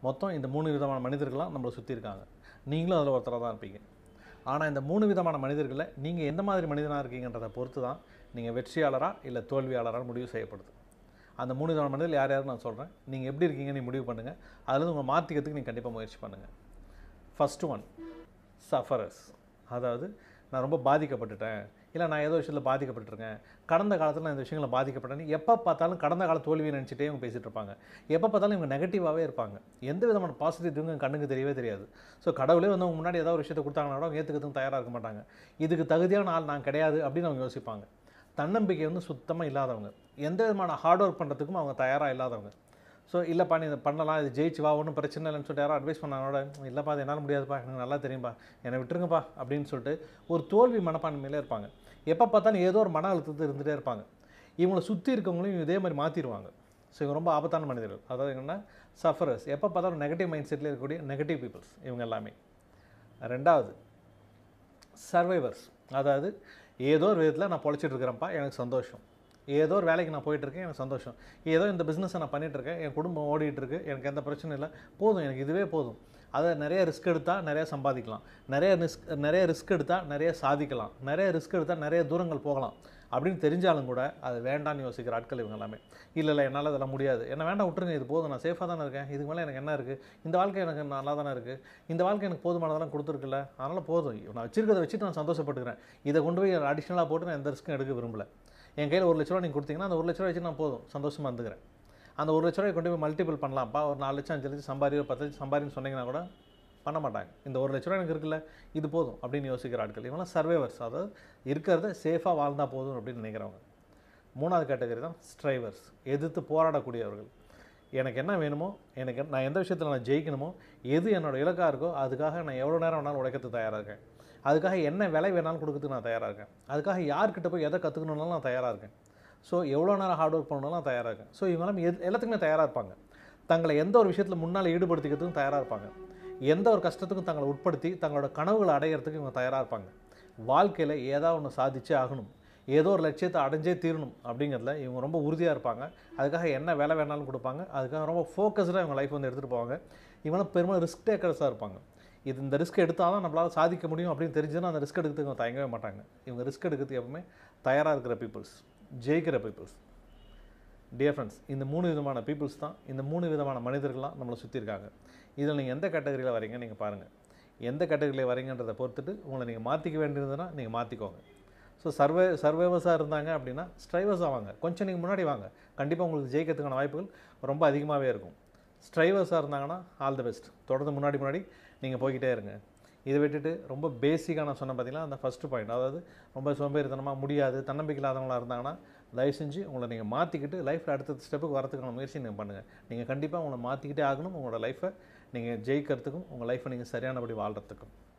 மொத்தம் இந்த மூணு விதமான மனிதர்கள்லாம் நம்மளை சுற்றி இருக்காங்க நீங்களும் அதில் ஒருத்தராக தான் இருப்பீங்க ஆனால் இந்த மூணு விதமான மனிதர்களில் நீங்கள் எந்த மாதிரி மனிதனாக இருக்கீங்கன்றதை பொறுத்து தான் நீங்கள் வெற்றியாளராக இல்லை தோல்வியாளராக முடிவு செய்யப்படுது அந்த மூணு விதமான மனிதர்கள் யார் யாருன்னு நான் சொல்கிறேன் நீங்கள் எப்படி இருக்கீங்கன்னு நீ முடிவு பண்ணுங்கள் அதுலேருந்து உங்களை மாற்றிக்கிறதுக்கு நீங்கள் கண்டிப்பாக முயற்சி பண்ணுங்கள் ஃபஸ்ட்டு ஒன் சஃபரர்ஸ் அதாவது நான் ரொம்ப பாதிக்கப்பட்டுட்டேன் இல்லை நான் ஏதோ விஷயத்தில் பாதிக்கப்பட்டிருக்கேன் கடந்த காலத்தில் நான் இந்த விஷயங்களை பாதிக்கப்பட்டேன்னு எப்போ பார்த்தாலும் கடந்த கால தோல்வியை நினச்சிட்டே இவங்க பேசிகிட்டு இருப்பாங்க எப்போ பார்த்தாலும் இவங்க நெகட்டிவாகவே இருப்பாங்க எந்த விதமான பாசிட்டிவ் இவங்க கண்ணுக்கு தெரியவே தெரியாது ஸோ கடவுளே வந்து அவங்க முன்னாடி ஏதாவது ஒரு விஷயத்தை கொடுத்தாங்கன்னா கூட அவங்க ஏற்றுக்கிறதுக்கு தயாராக இருக்க மாட்டாங்க இதுக்கு தகுதியான ஆள் நான் கிடையாது அப்படின்னு அவங்க யோசிப்பாங்க தன்னம்பிக்கை வந்து சுத்தமாக இல்லாதவங்க எந்த விதமான ஹார்ட் ஒர்க் பண்ணுறதுக்கும் அவங்க தயாராக இல்லாதவங்க ஸோ இல்லைப்பா நீ இதை பண்ணலாம் இது ஜெயிச்சு வா ஒன்றும் பிரச்சனை இல்லைன்னு சொல்லிட்டு யாரும் அட்வைஸ் பண்ணாங்களோட இல்லைப்பா அது என்னால் முடியாதுப்பா எனக்கு நல்லா தெரியும்பா என்னை விட்டுருங்கப்பா அப்படின்னு சொல்லிட்டு ஒரு தோல்வி மனப்பான்மையிலே இருப்பாங்க எப்போ பார்த்தாலும் ஏதோ ஒரு மன அழுத்தத்தில் இருந்துகிட்டே இருப்பாங்க இவங்களை சுற்றி இருக்கவங்களையும் இதே மாதிரி மாற்றிடுவாங்க ஸோ இவங்க ரொம்ப ஆபத்தான மனிதர்கள் அதாவது என்னென்னா சஃபரர்ஸ் எப்போ பார்த்தாலும் நெகட்டிவ் மைண்ட் செட்டில் இருக்கக்கூடிய நெகட்டிவ் பீப்புள்ஸ் இவங்க எல்லாமே ரெண்டாவது சர்வைவர்ஸ் அதாவது ஏதோ ஒரு விதத்தில் நான் பொழைச்சிட்டு இருக்கிறேன்ப்பா எனக்கு சந்தோஷம் ஏதோ ஒரு வேலைக்கு நான் போயிட்டு இருக்கேன் எனக்கு சந்தோஷம் ஏதோ இந்த பிஸ்னஸை நான் பண்ணிட்டு இருக்கேன் என் குடும்பம் ஓடிட்டு இருக்கு எனக்கு எந்த பிரச்சனையும் இல்லை போதும் எனக்கு இதுவே போதும் அதை நிறைய ரிஸ்க் எடுத்தால் நிறைய சம்பாதிக்கலாம் நிறைய ரிஸ்க் நிறைய ரிஸ்க் எடுத்தால் நிறைய சாதிக்கலாம் நிறைய ரிஸ்க் எடுத்தால் நிறைய தூரங்கள் போகலாம் அப்படின்னு தெரிஞ்சாலும் கூட அது வேண்டாம்னு யோசிக்கிற ஆட்கள் இவங்க எல்லாமே இல்லை இல்லை என்னால் இதெல்லாம் முடியாது என்ன வேண்டாம் விட்டுருங்க இது போதும் நான் சேஃபாக தானே இருக்கேன் இதுக்கு மேலே எனக்கு என்ன இருக்குது இந்த வாழ்க்கை எனக்கு நல்லா தானே இருக்குது இந்த வாழ்க்கை எனக்கு போதுமானதெல்லாம் கொடுத்துருக்குல்ல அதனால் போதும் நான் வச்சிருக்கிறத வச்சுட்டு நான் சந்தோஷப்பட்டுக்கிறேன் இதை கொண்டு போய் அடிஷ்னலாக போட்டு நான் எந்த ரிஸ்க்கும் எடுக்க விரும்பல என் கையில் ஒரு லட்ச ரூபா நீங்கள் கொடுத்தீங்கன்னா அந்த ஒரு லட்ச ரூபா வச்சு நான் போதும் சந்தோஷமாக இருந்துக்கிறேன் அந்த ஒரு லட்ச ரூபாய் கொண்டு போய் மல்டிபிள் பண்ணலாம்ப்பா ஒரு நாலு லட்சம் அஞ்சு லட்சம் சம்பாதி ஒரு பத்து லட்சம் சம்பாதின்னு சொன்னீங்கன்னா கூட பண்ண மாட்டாங்க இந்த ஒரு லட்ச ரூபா எனக்கு இருக்குல்ல இது போதும் அப்படின்னு யோசிக்கிற ஆட்கள் இவங்களாம் சர்வைவர்ஸ் அதாவது இருக்கிறத சேஃபாக வாழ்ந்தால் போதும் அப்படின்னு நினைக்கிறவங்க மூணாவது கேட்டகரி தான் ஸ்ட்ரைவர்ஸ் எதிர்த்து போராடக்கூடியவர்கள் எனக்கு என்ன வேணுமோ எனக்கு நான் எந்த விஷயத்தில் நான் ஜெயிக்கணுமோ எது என்னோட இலக்காக இருக்கோ அதுக்காக நான் எவ்வளோ நேரம் வேணாலும் உழைக்கிறதுக்கு தயாராக இருக்கேன் அதுக்காக என்ன விலை வேணாலும் கொடுக்கறதுக்கு நான் தயாராக இருக்கேன் அதுக்காக யார்கிட்ட போய் எதை கற்றுக்கணுன்னாலும் நான் தயாராக இருக்கேன் ஸோ எவ்வளோ நேரம் ஹார்ட் ஒர்க் பண்ணணும்னாலும் நான் தயாராக இருக்கேன் ஸோ இவங்களாம் எது எல்லாத்துக்குமே தயாராக இருப்பாங்க தங்களை எந்த ஒரு விஷயத்தில் முன்னால் ஈடுபடுத்திக்கிறதுக்கும் தயாராக இருப்பாங்க எந்த ஒரு கஷ்டத்துக்கும் தங்களை உட்படுத்தி தங்களோட கனவுகளை அடையிறதுக்கு இவங்க தயாராக இருப்பாங்க வாழ்க்கையில் ஏதாவது ஒன்று சாதிச்சே ஆகணும் ஏதோ ஒரு லட்சியத்தை அடைஞ்சே தீரணும் அப்படிங்கிறதுல இவங்க ரொம்ப உறுதியாக இருப்பாங்க அதுக்காக என்ன வேலை வேணாலும் கொடுப்பாங்க அதுக்காக ரொம்ப ஃபோக்கஸ்டாக இவங்க லைஃப் வந்து எடுத்துகிட்டு போவாங்க இவங்களாம் பெரும்பாலும் ரிஸ்க் டேக்கர்ஸாக இருப்பாங்க இது இந்த ரிஸ்க் எடுத்தால் தான் நம்மளால் சாதிக்க முடியும் அப்படின்னு தெரிஞ்சுன்னா அந்த ரிஸ்க் எடுக்கிறதுக்கு இவங்க தயங்கவே மாட்டாங்க இவங்க ரிஸ்க் எடுக்கிறதுக்கு எப்பவுமே தயாராக இருக்கிற பீப்புள்ஸ் ஜெயிக்கிற பீப்புள்ஸ் டியர் ஃப்ரெண்ட்ஸ் இந்த மூணு விதமான பீப்புள்ஸ் தான் இந்த மூணு விதமான மனிதர்கள்லாம் நம்மளை சுற்றி இருக்காங்க இதில் நீங்கள் எந்த கேட்டகரியில் வரீங்க நீங்கள் பாருங்கள் எந்த கேட்டகரியில் வரீங்கன்றதை பொறுத்துட்டு உங்களை நீங்கள் மாற்றிக்க வேண்டியதுன்னா நீங்கள் மாற்றிக்கோங்க ஸோ சர்வே சர்வைவர்ஸாக இருந்தாங்க அப்படின்னா ஸ்ட்ரைவர்ஸ் ஆவாங்க கொஞ்சம் நீங்கள் முன்னாடி வாங்க கண்டிப்பாக உங்களுக்கு ஜெயிக்கிறதுக்கான வாய்ப்புகள் ரொம்ப அதிகமாகவே இருக்கும் ஸ்ட்ரைவர்ஸாக இருந்தாங்கன்னா ஆல் தி பெஸ்ட் தொடர்ந்து முன்னாடி முன்னாடி நீங்கள் போய்கிட்டே இருங்க இதை விட்டுட்டு ரொம்ப பேசிக்காக நான் சொன்ன பார்த்தீங்கன்னா அந்த ஃபஸ்ட்டு பாயிண்ட் அதாவது ரொம்ப சோம்பேறித்தனமாக முடியாது தன்னம்பிக்கை இல்லாதவங்களா இருந்தாங்கன்னா தயவு செஞ்சு உங்களை நீங்கள் மாற்றிக்கிட்டு லைஃப்பில் அடுத்த ஸ்டெப்புக்கு வரதுக்கான முயற்சி நீங்கள் பண்ணுங்கள் நீங்கள் கண்டிப்பாக உங்களை மாற்றிக்கிட்டே ஆகணும் உங்களோட லைஃப்பை நீங்கள் ஜெயிக்கிறதுக்கும் உங்கள் லைஃப்பை நீங்கள் சரியானபடி வாழ்கிறதுக்கும்